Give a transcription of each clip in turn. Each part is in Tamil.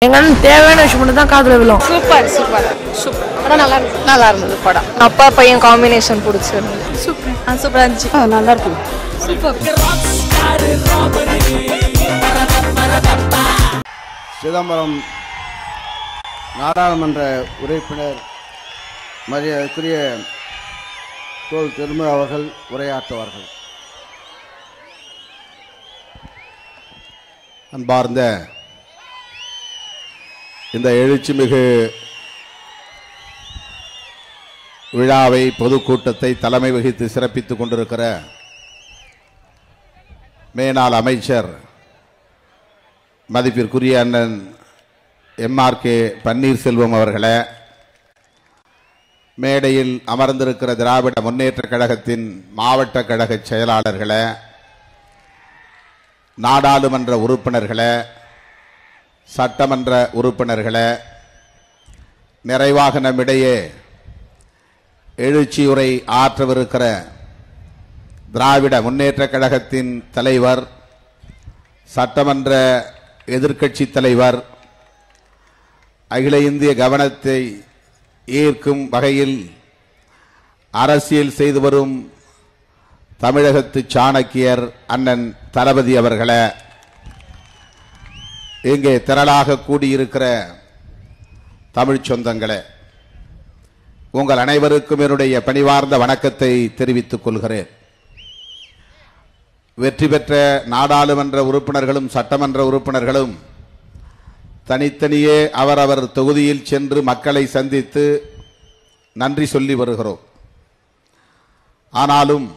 எங்க அண்ணன் தேவையான விஷயம் மட்டும் தான் காதுல விழும் சூப்பர் சூப்பர் சூப்பர் படம் நல்லா இருந்துச்சு நல்லா இருந்தது படம் அப்பா பையன் காம்பினேஷன் பிடிச்சிருந்தது சூப்பர் ஆ சூப்பராக இருந்துச்சு நல்லா இருக்கும் சிதம்பரம் நாடாளுமன்ற உறுப்பினர் மரியாதைக்குரிய தோல் திரும்ப அவர்கள் உரையாற்றுவார்கள் அன்பார்ந்த இந்த எழுச்சிமிகு விழாவை பொதுக்கூட்டத்தை தலைமை வகித்து சிறப்பித்துக் கொண்டிருக்கிற மேனாள் அமைச்சர் மதிப்பிற்குரிய அண்ணன் எம்ஆர் கே பன்னீர்செல்வம் அவர்களே மேடையில் அமர்ந்திருக்கிற திராவிட முன்னேற்றக் கழகத்தின் மாவட்ட கழக செயலாளர்களே நாடாளுமன்ற உறுப்பினர்களே சட்டமன்ற உறுப்பினர்களே நிறைவாக நம்மிடையே எழுச்சியுரை ஆற்றவிருக்கிற திராவிட முன்னேற்றக் கழகத்தின் தலைவர் சட்டமன்ற எதிர்க்கட்சி தலைவர் அகில இந்திய கவனத்தை ஈர்க்கும் வகையில் அரசியல் செய்து வரும் தமிழகத்து சாணக்கியர் அண்ணன் தளபதி அவர்களே இங்கே திரளாக கூடியிருக்கிற தமிழ்ச் சொந்தங்களே உங்கள் அனைவருக்கும் என்னுடைய பணிவார்ந்த வணக்கத்தை தெரிவித்துக் கொள்கிறேன் வெற்றி பெற்ற நாடாளுமன்ற உறுப்பினர்களும் சட்டமன்ற உறுப்பினர்களும் தனித்தனியே அவரவர் தொகுதியில் சென்று மக்களை சந்தித்து நன்றி சொல்லி வருகிறோம் ஆனாலும்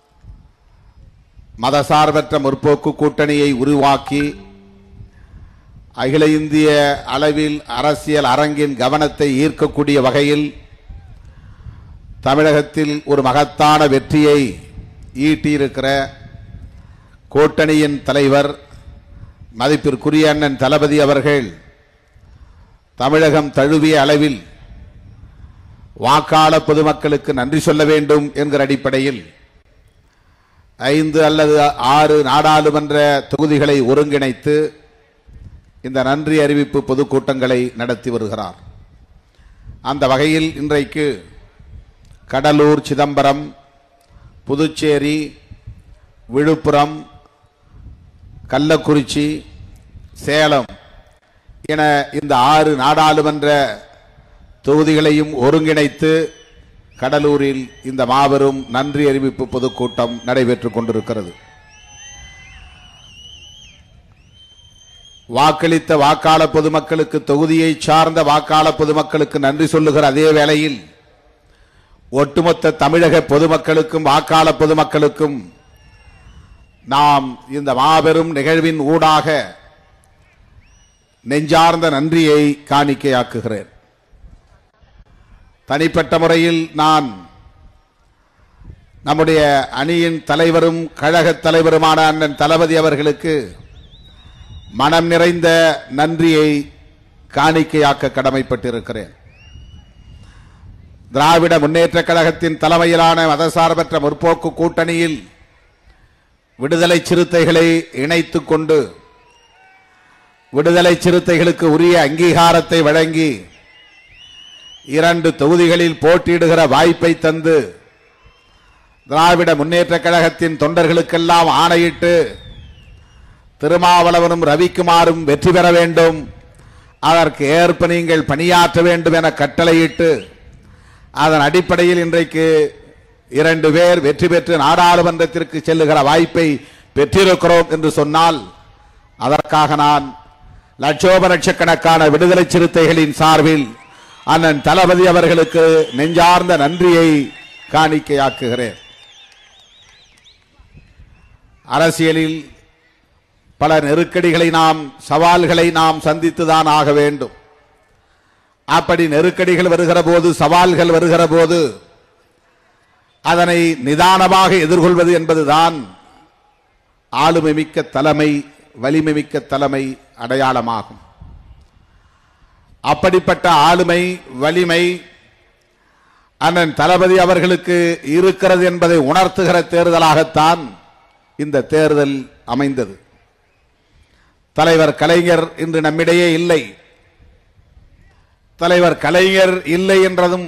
மதசார்பற்ற முற்போக்கு கூட்டணியை உருவாக்கி அகில இந்திய அளவில் அரசியல் அரங்கின் கவனத்தை ஈர்க்கக்கூடிய வகையில் தமிழகத்தில் ஒரு மகத்தான வெற்றியை ஈட்டியிருக்கிற கூட்டணியின் தலைவர் மதிப்பிற்குரிய அண்ணன் தளபதி அவர்கள் தமிழகம் தழுவிய அளவில் வாக்காள பொதுமக்களுக்கு நன்றி சொல்ல வேண்டும் என்கிற அடிப்படையில் ஐந்து அல்லது ஆறு நாடாளுமன்ற தொகுதிகளை ஒருங்கிணைத்து இந்த நன்றி அறிவிப்பு பொதுக்கூட்டங்களை நடத்தி வருகிறார் அந்த வகையில் இன்றைக்கு கடலூர் சிதம்பரம் புதுச்சேரி விழுப்புரம் கள்ளக்குறிச்சி சேலம் என இந்த ஆறு நாடாளுமன்ற தொகுதிகளையும் ஒருங்கிணைத்து கடலூரில் இந்த மாபெரும் நன்றி அறிவிப்பு பொதுக்கூட்டம் நடைபெற்றுக் கொண்டிருக்கிறது வாக்களித்த வாக்காள பொதுமக்களுக்கு தொகுதியை சார்ந்த வாக்காள பொதுமக்களுக்கு நன்றி சொல்லுகிற அதே வேளையில் ஒட்டுமொத்த தமிழக பொதுமக்களுக்கும் வாக்காள பொதுமக்களுக்கும் நாம் இந்த மாபெரும் நிகழ்வின் ஊடாக நெஞ்சார்ந்த நன்றியை காணிக்கையாக்குகிறேன் தனிப்பட்ட முறையில் நான் நம்முடைய அணியின் தலைவரும் கழகத் தலைவருமான அண்ணன் தளபதி அவர்களுக்கு மனம் நிறைந்த நன்றியை காணிக்கையாக்க கடமைப்பட்டிருக்கிறேன் திராவிட முன்னேற்றக் கழகத்தின் தலைமையிலான மதசார்பற்ற முற்போக்கு கூட்டணியில் விடுதலை சிறுத்தைகளை இணைத்துக் கொண்டு விடுதலை சிறுத்தைகளுக்கு உரிய அங்கீகாரத்தை வழங்கி இரண்டு தொகுதிகளில் போட்டியிடுகிற வாய்ப்பை தந்து திராவிட முன்னேற்றக் கழகத்தின் தொண்டர்களுக்கெல்லாம் ஆணையிட்டு திருமாவளவனும் ரவிக்குமாரும் வெற்றி பெற வேண்டும் அதற்கு ஏற்ப நீங்கள் பணியாற்ற வேண்டும் என கட்டளையிட்டு அதன் அடிப்படையில் இன்றைக்கு இரண்டு பேர் வெற்றி பெற்று நாடாளுமன்றத்திற்கு செல்லுகிற வாய்ப்பை பெற்றிருக்கிறோம் என்று சொன்னால் அதற்காக நான் லட்சோப லட்சக்கணக்கான விடுதலை சிறுத்தைகளின் சார்பில் அண்ணன் தளபதி அவர்களுக்கு நெஞ்சார்ந்த நன்றியை காணிக்கையாக்குகிறேன் அரசியலில் பல நெருக்கடிகளை நாம் சவால்களை நாம் சந்தித்துதான் ஆக வேண்டும் அப்படி நெருக்கடிகள் வருகிற போது சவால்கள் வருகிற போது அதனை நிதானமாக எதிர்கொள்வது என்பதுதான் ஆளுமை மிக்க தலைமை வலிமை மிக்க தலைமை அடையாளமாகும் அப்படிப்பட்ட ஆளுமை வலிமை அண்ணன் தளபதி அவர்களுக்கு இருக்கிறது என்பதை உணர்த்துகிற தேர்தலாகத்தான் இந்த தேர்தல் அமைந்தது தலைவர் கலைஞர் இன்று நம்மிடையே இல்லை தலைவர் கலைஞர் இல்லை என்றதும்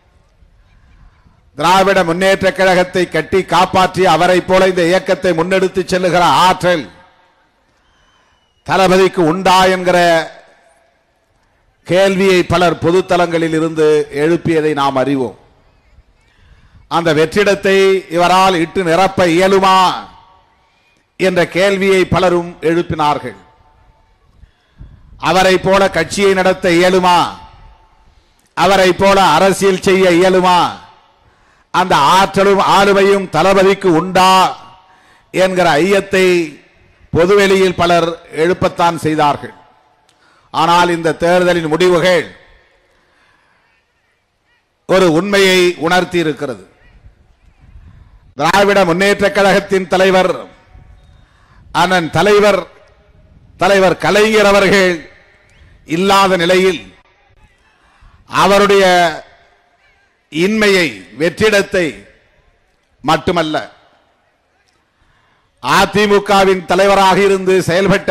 திராவிட முன்னேற்ற கழகத்தை கட்டி காப்பாற்றி அவரை போல இந்த இயக்கத்தை முன்னெடுத்து செல்லுகிற ஆற்றல் தளபதிக்கு உண்டா என்கிற கேள்வியை பலர் பொதுத்தலங்களில் இருந்து எழுப்பியதை நாம் அறிவோம் அந்த வெற்றிடத்தை இவரால் இட்டு நிரப்ப இயலுமா என்ற கேள்வியை பலரும் எழுப்பினார்கள் அவரை போல கட்சியை நடத்த இயலுமா அவரை போல அரசியல் செய்ய இயலுமா அந்த ஆற்றலும் ஆளுமையும் தளபதிக்கு உண்டா என்கிற ஐயத்தை பொதுவெளியில் பலர் எழுப்பத்தான் செய்தார்கள் ஆனால் இந்த தேர்தலின் முடிவுகள் ஒரு உண்மையை உணர்த்தி இருக்கிறது திராவிட முன்னேற்ற கழகத்தின் தலைவர் அண்ணன் தலைவர் தலைவர் கலைஞர் அவர்கள் இல்லாத நிலையில் அவருடைய இன்மையை வெற்றிடத்தை மட்டுமல்ல அதிமுகவின் தலைவராக இருந்து செயல்பட்ட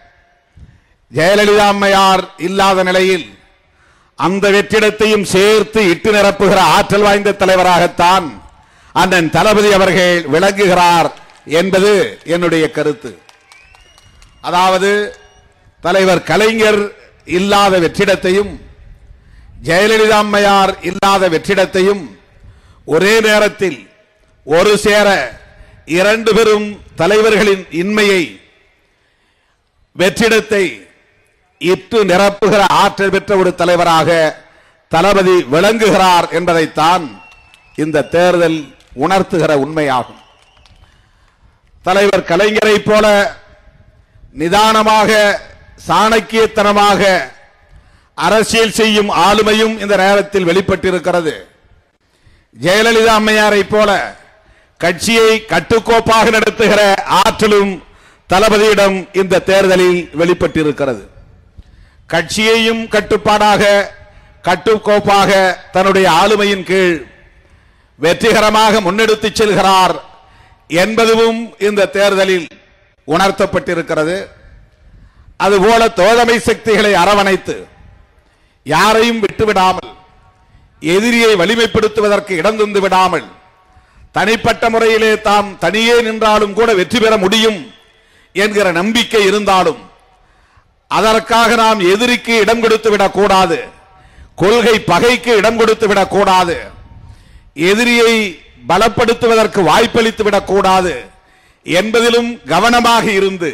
ஜெயலலிதா அம்மையார் இல்லாத நிலையில் அந்த வெற்றிடத்தையும் சேர்த்து இட்டு நிரப்புகிற ஆற்றல் வாய்ந்த தலைவராகத்தான் அண்ணன் தளபதி அவர்கள் விளங்குகிறார் என்பது என்னுடைய கருத்து அதாவது தலைவர் கலைஞர் இல்லாத வெற்றிடத்தையும் ஜெயலலிதா அம்மையார் இல்லாத வெற்றிடத்தையும் ஒரே நேரத்தில் ஒரு சேர இரண்டு பெரும் தலைவர்களின் இன்மையை வெற்றிடத்தை இட்டு நிரப்புகிற ஆற்றல் பெற்ற ஒரு தலைவராக தளபதி விளங்குகிறார் என்பதைத்தான் இந்த தேர்தல் உணர்த்துகிற உண்மையாகும் தலைவர் கலைஞரை போல நிதானமாக சாணக்கியத்தனமாக அரசியல் செய்யும் ஆளுமையும் இந்த நேரத்தில் வெளிப்பட்டிருக்கிறது ஜெயலலிதா அம்மையாரை போல கட்சியை கட்டுக்கோப்பாக நடத்துகிற ஆற்றலும் தளபதியிடம் இந்த தேர்தலில் வெளிப்பட்டிருக்கிறது கட்சியையும் கட்டுப்பாடாக கட்டுக்கோப்பாக தன்னுடைய ஆளுமையின் கீழ் வெற்றிகரமாக முன்னெடுத்துச் செல்கிறார் என்பதும் இந்த தேர்தலில் உணர்த்தப்பட்டிருக்கிறது அதுபோல தோழமை சக்திகளை அரவணைத்து யாரையும் விட்டுவிடாமல் எதிரியை வலிமைப்படுத்துவதற்கு இடம் தந்து விடாமல் தனிப்பட்ட முறையிலே தாம் தனியே நின்றாலும் கூட வெற்றி பெற முடியும் என்கிற நம்பிக்கை இருந்தாலும் அதற்காக நாம் எதிரிக்கு இடம் கொடுத்து விடக்கூடாது கொள்கை பகைக்கு இடம் கொடுத்து விடக்கூடாது எதிரியை பலப்படுத்துவதற்கு வாய்ப்பளித்து விடக்கூடாது என்பதிலும் கவனமாக இருந்து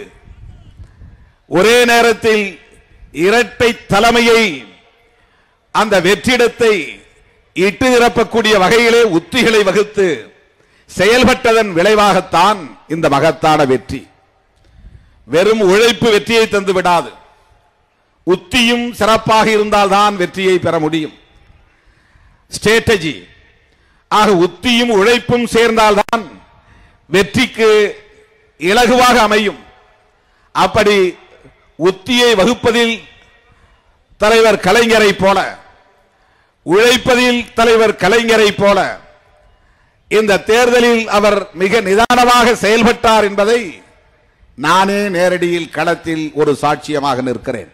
ஒரே நேரத்தில் இரட்டை தலைமையை அந்த வெற்றிடத்தை இட்டு நிரப்பக்கூடிய வகையிலே உத்திகளை வகுத்து செயல்பட்டதன் விளைவாகத்தான் இந்த மகத்தான வெற்றி வெறும் உழைப்பு வெற்றியை தந்து விடாது உத்தியும் சிறப்பாக இருந்தால்தான் வெற்றியை பெற முடியும் ஸ்ட்ராட்டஜி ஆக உத்தியும் உழைப்பும் சேர்ந்தால்தான் வெற்றிக்கு இலகுவாக அமையும் அப்படி உத்தியை வகுப்பதில் தலைவர் கலைஞரை போல உழைப்பதில் தலைவர் கலைஞரை போல இந்த தேர்தலில் அவர் மிக நிதானமாக செயல்பட்டார் என்பதை நானே நேரடியில் களத்தில் ஒரு சாட்சியமாக நிற்கிறேன்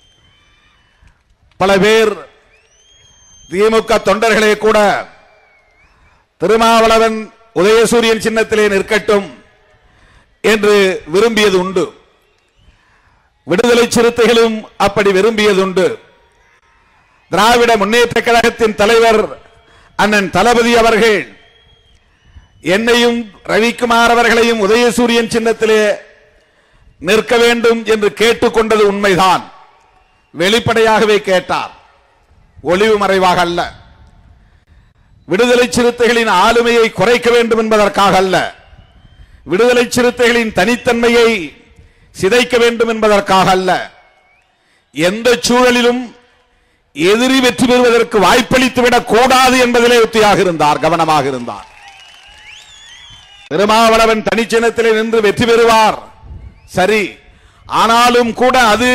பல பேர் திமுக தொண்டர்களே கூட திருமாவளவன் உதயசூரியன் சின்னத்திலே நிற்கட்டும் என்று விரும்பியது உண்டு விடுதலை சிறுத்தைகளும் அப்படி விரும்பியது உண்டு திராவிட முன்னேற்ற கழகத்தின் தலைவர் அண்ணன் தளபதி அவர்கள் என்னையும் ரவிக்குமார் அவர்களையும் உதயசூரியன் சின்னத்திலே நிற்க வேண்டும் என்று கேட்டுக்கொண்டது உண்மைதான் வெளிப்படையாகவே கேட்டார் ஒளிவு மறைவாக அல்ல விடுதலை சிறுத்தைகளின் ஆளுமையை குறைக்க வேண்டும் என்பதற்காக அல்ல விடுதலை சிறுத்தைகளின் தனித்தன்மையை சிதைக்க வேண்டும் என்பதற்காக அல்ல எந்த சூழலிலும் எதிரி வெற்றி பெறுவதற்கு வாய்ப்பளித்து விடக் கூடாது என்பதிலே உத்தியாக இருந்தார் கவனமாக இருந்தார் திருமாவளவன் தனிச்சின்னத்திலே நின்று வெற்றி பெறுவார் சரி ஆனாலும் கூட அது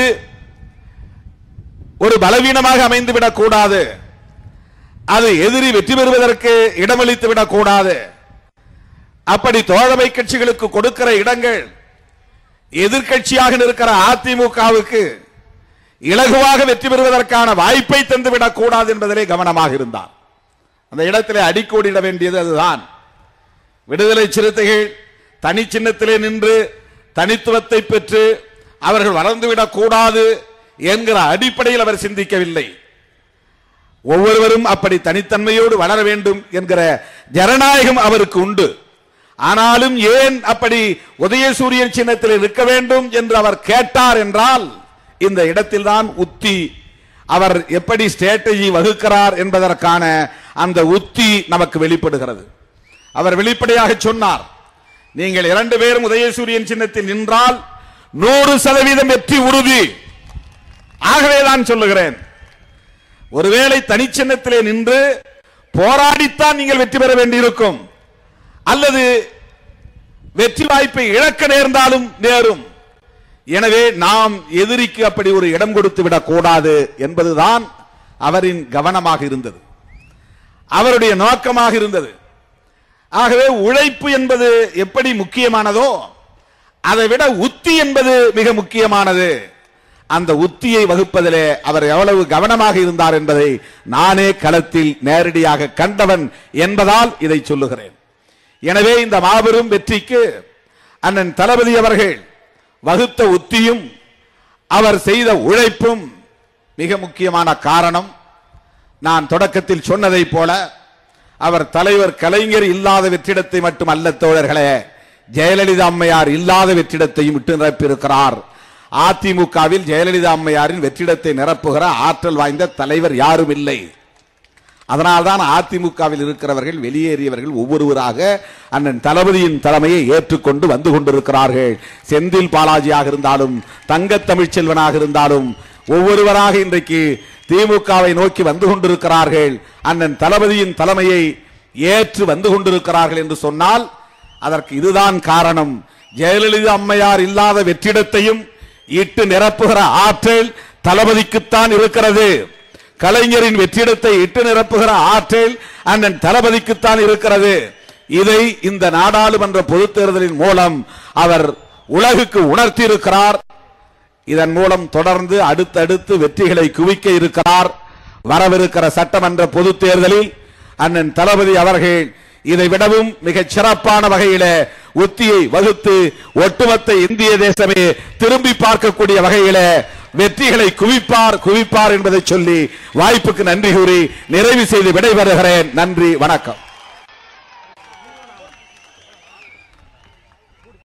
ஒரு பலவீனமாக அமைந்து விடக் கூடாது அது எதிரி வெற்றி பெறுவதற்கு இடமளித்து விடக் கூடாது அப்படி தோழமை கட்சிகளுக்கு கொடுக்கிற இடங்கள் எதிர்க்கட்சியாக இருக்கிற அதிமுகவுக்கு இலகுவாக வெற்றி பெறுவதற்கான வாய்ப்பை தந்துவிடக் கூடாது என்பதிலே கவனமாக இருந்தார் அந்த இடத்திலே அடிக்கோடிட வேண்டியது அதுதான் விடுதலை சிறுத்தைகள் தனி சின்னத்திலே நின்று தனித்துவத்தை பெற்று அவர்கள் வளர்ந்துவிடக் கூடாது என்கிற அடிப்படையில் அவர் சிந்திக்கவில்லை ஒவ்வொருவரும் அப்படி தனித்தன்மையோடு வளர வேண்டும் என்கிற ஜனநாயகம் அவருக்கு உண்டு ஆனாலும் ஏன் அப்படி உதயசூரியன் சின்னத்தில் இருக்க வேண்டும் என்று அவர் கேட்டார் என்றால் இந்த இடத்தில்தான் உத்தி அவர் எப்படி ஸ்ட்ராட்டஜி வகுக்கிறார் என்பதற்கான அந்த உத்தி நமக்கு வெளிப்படுகிறது அவர் வெளிப்படையாக சொன்னார் நீங்கள் இரண்டு பேரும் உதயசூரியன் சின்னத்தில் நின்றால் நூறு சதவீதம் வெற்றி உறுதி ஆகவே தான் சொல்லுகிறேன் ஒருவேளை தனிச்சின்னத்திலே நின்று போராடித்தான் நீங்கள் வெற்றி பெற வேண்டியிருக்கும் அல்லது வெற்றி வாய்ப்பை இழக்க நேர்ந்தாலும் நேரும் எனவே நாம் எதிரிக்கு அப்படி ஒரு இடம் கொடுத்து விடக் கூடாது என்பதுதான் அவரின் கவனமாக இருந்தது அவருடைய நோக்கமாக இருந்தது ஆகவே உழைப்பு என்பது எப்படி முக்கியமானதோ அதை விட உத்தி என்பது மிக முக்கியமானது அந்த உத்தியை வகுப்பதிலே அவர் எவ்வளவு கவனமாக இருந்தார் என்பதை நானே களத்தில் நேரடியாக கண்டவன் என்பதால் இதை சொல்லுகிறேன் எனவே இந்த மாபெரும் வெற்றிக்கு அண்ணன் தளபதி அவர்கள் வகுத்த உத்தியும் அவர் செய்த உழைப்பும் மிக முக்கியமான காரணம் நான் தொடக்கத்தில் சொன்னதைப் போல அவர் தலைவர் கலைஞர் இல்லாத வெற்றிடத்தை மட்டும் அல்ல தோழர்களே ஜெயலலிதா அம்மையார் இல்லாத வெற்றிடத்தையும் விட்டு நிரப்பியிருக்கிறார் அதிமுகவில் ஜெயலலிதா அம்மையாரின் வெற்றிடத்தை நிரப்புகிற ஆற்றல் வாய்ந்த தலைவர் யாரும் இல்லை அதனால்தான் அதிமுகவில் இருக்கிறவர்கள் வெளியேறியவர்கள் ஒவ்வொருவராக அண்ணன் தளபதியின் தலைமையை ஏற்றுக்கொண்டு வந்து கொண்டிருக்கிறார்கள் செந்தில் பாலாஜியாக இருந்தாலும் தங்க தமிழ்ச்செல்வனாக இருந்தாலும் ஒவ்வொருவராக இன்றைக்கு திமுகவை நோக்கி வந்து கொண்டிருக்கிறார்கள் அண்ணன் தளபதியின் தலைமையை ஏற்று வந்து கொண்டிருக்கிறார்கள் என்று சொன்னால் அதற்கு இதுதான் காரணம் ஜெயலலிதா அம்மையார் இல்லாத வெற்றிடத்தையும் இட்டு நிரப்புகிற ஆற்றல் தளபதிக்குத்தான் இருக்கிறது கலைஞரின் வெற்றிடத்தை இட்டு நிரப்புகிற ஆற்றல் அண்ணன் தளபதிக்குத்தான் இருக்கிறது இதை இந்த நாடாளுமன்ற பொதுத் தேர்தலின் மூலம் அவர் உலகுக்கு உணர்த்தி இருக்கிறார் இதன் மூலம் தொடர்ந்து அடுத்தடுத்து வெற்றிகளை குவிக்க இருக்கிறார் வரவிருக்கிற சட்டமன்ற பொதுத் தேர்தலில் அண்ணன் தளபதி அவர்கள் இதை விடவும் மிகச் சிறப்பான வகையில உத்தியை வகுத்து ஒட்டுமொத்த இந்திய தேசமே திரும்பி பார்க்கக்கூடிய வகையில வெற்றிகளை குவிப்பார் குவிப்பார் என்பதை சொல்லி வாய்ப்புக்கு நன்றி கூறி நிறைவு செய்து விடைபெறுகிறேன் நன்றி வணக்கம்